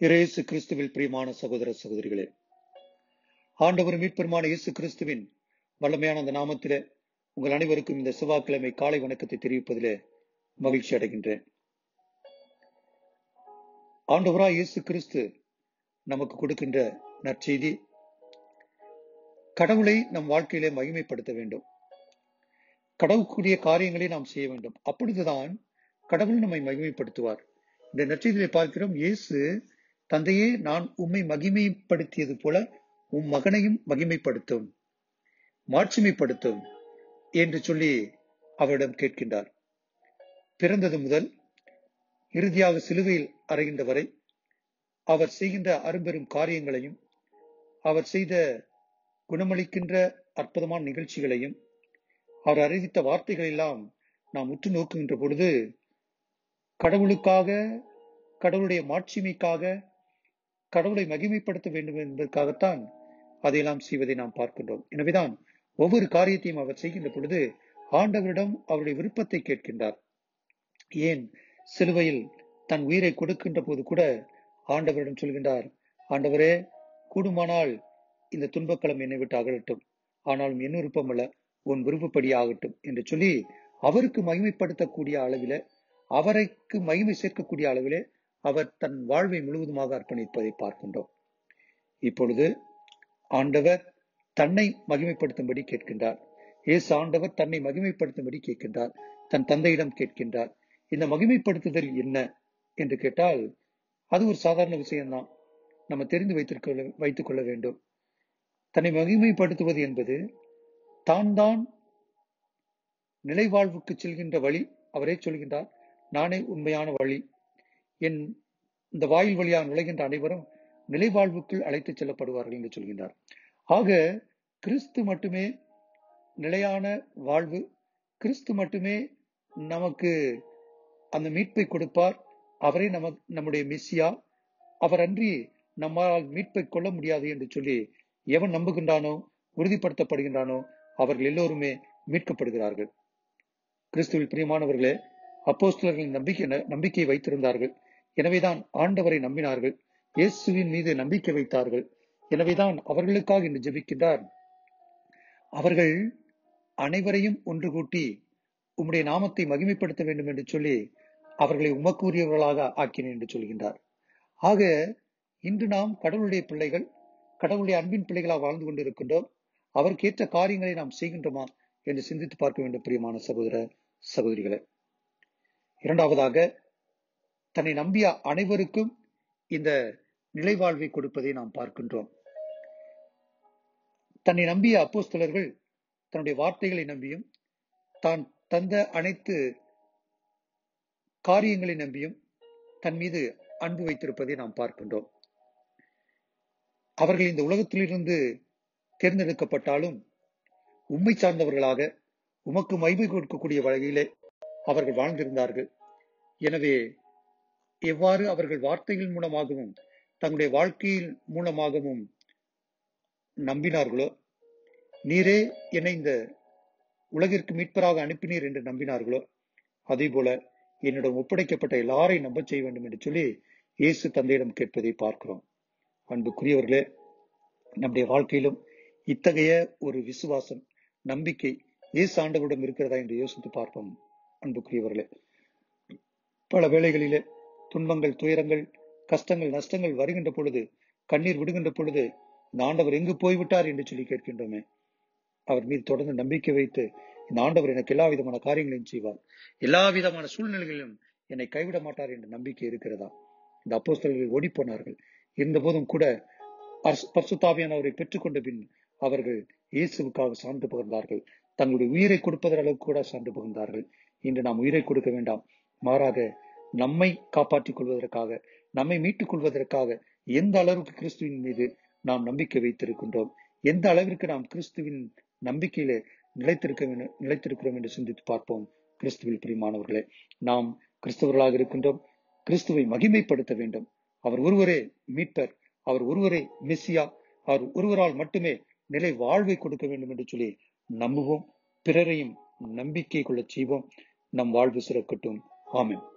இயேசு கிறிஸ்துவில் பிரியமான சகோதர சகோதரிகளே ஆண்டவர் மீட்பெருமான இயேசு கிறிஸ்துவின் வல்லமையான அந்த நாமத்திலே உங்கள் அனைவருக்கும் இந்த செவ்வாய்க்கிழமை காலை வணக்கத்தை தெரிவிப்பதிலே மகிழ்ச்சி அடைகின்றேன் ஆண்டவராய் இயேசு கிறிஸ்து நமக்கு கொடுக்கின்ற நற்செய்தி கடவுளை நம் வாழ்க்கையிலே மகிமைப்படுத்த வேண்டும் கடவுளுக்குரிய காரியங்களை நாம் செய்ய வேண்டும் அப்பொழுதுதான் கடவுள் நம்மை மகிமைப்படுத்துவார் இந்த நற்செய்தியை பார்க்கிறோம் இயேசு தந்தையே நான் உம்மை மகிமைப்படுத்தியது போல உம் மகனையும் மகிமைப்படுத்தும் மாட்சிமைப்படுத்தும் என்று சொல்லி அவரிடம் கேட்கின்றார் பிறந்தது முதல் இறுதியாக சிலுவையில் அறைகின்ற வரை அவர் செய்கின்ற அரும்பெரும் காரியங்களையும் அவர் செய்த குணமளிக்கின்ற அற்புதமான நிகழ்ச்சிகளையும் அவர் அறிவித்த வார்த்தைகள் எல்லாம் நாம் உற்று நோக்குகின்ற பொழுது கடவுளுக்காக கடவுளுடைய மாட்சிமைக்காக கடவுளை மகிமைப்படுத்த வேண்டும் என்பதற்காகத்தான் அதையெல்லாம் செய்வதை நாம் பார்க்கின்றோம் எனவேதான் ஒவ்வொரு காரியத்தையும் அவர் செய்கின்ற பொழுது ஆண்டவரிடம் அவருடைய விருப்பத்தை கேட்கின்றார் ஏன் சிலுவையில் தன் உயிரை கொடுக்கின்ற போது கூட ஆண்டவரிடம் சொல்கின்றார் ஆண்டவரே கூடுமானால் இந்த துன்பக்களம் என்னை விட்டு அகலட்டும் ஆனாலும் என் விருப்பம் அல்ல உன் விருப்பப்படி ஆகட்டும் என்று சொல்லி அவருக்கு மகிமைப்படுத்தக்கூடிய அளவில அவருக்கு மகிமை சேர்க்கக்கூடிய அளவிலே அவர் தன் வாழ்வை முழுவதுமாக அர்ப்பணிப்பதை பார்க்கின்றோம் இப்பொழுது ஆண்டவர் தன்னை மகிமைப்படுத்தும்படி கேட்கின்றார் இயேசு ஆண்டவர் தன்னை மகிமைப்படுத்தும்படி கேட்கின்றார் தன் தந்தையிடம் கேட்கின்றார் இந்த மகிமைப்படுத்துதல் என்ன என்று கேட்டால் அது ஒரு சாதாரண விஷயம்தான் நம்ம தெரிந்து வைத்திருக்க வைத்துக் கொள்ள வேண்டும் தன்னை மகிமைப்படுத்துவது என்பது தான் தான் நிலைவாழ்வுக்கு செல்கின்ற வழி அவரே சொல்கின்றார் நானே உண்மையான வழி என் இந்த வாயில் வழியாக நுழைகின்ற அனைவரும் நிலைவாழ்வுக்குள் அழைத்துச் செல்லப்படுவார்கள் என்று சொல்கின்றார் ஆக கிறிஸ்து மட்டுமே நிலையான வாழ்வு கிறிஸ்து மட்டுமே நமக்கு அந்த மீட்பை கொடுப்பார் அவரே நம நம்முடைய மெஸ்ஸியா அவர் அன்றி நம்மால் மீட்பை கொள்ள முடியாது என்று சொல்லி எவன் நம்புகின்றானோ உறுதிப்படுத்தப்படுகின்றானோ அவர்கள் எல்லோருமே மீட்கப்படுகிறார்கள் கிறிஸ்துவில் பிரியமானவர்களே அப்போஸ்தலர்களின் நம்பிக்கை நம்பிக்கை வைத்திருந்தார்கள் எனவேதான் ஆண்டவரை நம்பினார்கள் இயேசுவின் மீது நம்பிக்கை வைத்தார்கள் எனவேதான் அவர்களுக்காக இன்று ஜெபிக்கின்றார் அவர்கள் அனைவரையும் ஒன்று கூட்டி உம்முடைய நாமத்தை மகிமைப்படுத்த வேண்டும் என்று சொல்லி அவர்களை உமக்குரியவர்களாக ஆக்கினேன் என்று சொல்கின்றார் ஆக இன்று நாம் கடவுளுடைய பிள்ளைகள் கடவுளுடைய அன்பின் பிள்ளைகளாக வாழ்ந்து கொண்டிருக்கின்றோம் அவருக்கு ஏற்ற காரியங்களை நாம் செய்கின்றோமா என்று சிந்தித்து பார்க்க வேண்டும் பிரியமான சகோதர சகோதரிகளை இரண்டாவதாக தன்னை நம்பிய அனைவருக்கும் இந்த நிலைவாழ்வை கொடுப்பதை நாம் பார்க்கின்றோம் தன்னை நம்பிய அப்போஸ்தலர்கள் தன்னுடைய வார்த்தைகளை நம்பியும் தான் தந்த அனைத்து காரியங்களை நம்பியும் தன் மீது அன்பு வைத்திருப்பதை நாம் பார்க்கின்றோம் அவர்கள் இந்த உலகத்திலிருந்து தேர்ந்தெடுக்கப்பட்டாலும் உண்மை சார்ந்தவர்களாக உமக்கு மைமை கொடுக்கக்கூடிய வகையிலே அவர்கள் வாழ்ந்திருந்தார்கள் எனவே எவ்வாறு அவர்கள் வார்த்தைகள் மூலமாகவும் தங்களுடைய வாழ்க்கையின் மூலமாகவும் நம்பினார்களோ நீரே என்னை இந்த உலகிற்கு மீட்பராக அனுப்பினீர் என்று நம்பினார்களோ அதே போல என்னிடம் ஒப்படைக்கப்பட்ட எல்லாரையும் நம்ப செய்ய வேண்டும் என்று சொல்லி இயேசு தந்தையிடம் கேட்பதை பார்க்கிறோம் அன்புக்குரியவர்களே நம்முடைய வாழ்க்கையிலும் இத்தகைய ஒரு விசுவாசம் நம்பிக்கை இயேசு ஆண்டவரிடம் இருக்கிறதா என்று யோசித்து பார்ப்போம் அன்புக்குரியவர்களே பல வேளைகளிலே துன்பங்கள் துயரங்கள் கஷ்டங்கள் நஷ்டங்கள் வருகின்ற பொழுது கண்ணீர் விடுகின்ற பொழுது இந்த ஆண்டவர் எங்கு போய்விட்டார் என்று சொல்லி கேட்கின்றோமே அவர் மீது தொடர்ந்து நம்பிக்கை வைத்து இந்த ஆண்டவர் எனக்கு எல்லா விதமான காரியங்களையும் செய்வார் எல்லா விதமான சூழ்நிலைகளிலும் என்னை கைவிட மாட்டார் என்ற நம்பிக்கை இருக்கிறதா இந்த அப்போஸ்தலர்கள் ஓடி போனார்கள் இருந்த போதும் கூட பர்சுத்தாவியான அவரை பெற்றுக்கொண்ட பின் அவர்கள் இயேசுவுக்காக சான்று பகிர்ந்தார்கள் தங்களுடைய உயிரை கொடுப்பதற்கு அளவுக்கு கூட சான்று பகிர்ந்தார்கள் இன்று நாம் உயிரை கொடுக்க வேண்டாம் மாறாக நம்மை காப்பாற்றிக் கொள்வதற்காக நம்மை மீட்டுக் கொள்வதற்காக எந்த அளவுக்கு கிறிஸ்துவின் மீது நாம் நம்பிக்கை வைத்திருக்கின்றோம் எந்த அளவிற்கு நாம் கிறிஸ்துவின் நம்பிக்கையில நிலைத்திருக்க நிலைத்திருக்கிறோம் என்று சிந்தித்து பார்ப்போம் கிறிஸ்துவில் பிரியமானவர்களே நாம் கிறிஸ்தவர்களாக இருக்கின்றோம் கிறிஸ்துவை மகிமைப்படுத்த வேண்டும் அவர் ஒருவரே மீட்பர் அவர் ஒருவரே மெஸ்ஸியா அவர் ஒருவரால் மட்டுமே நிலை வாழ்வை கொடுக்க வேண்டும் என்று சொல்லி நம்புவோம் பிறரையும் நம்பிக்கை கொள்ள செய்வோம் நம் வாழ்வு சிறக்கட்டும் ஆமென்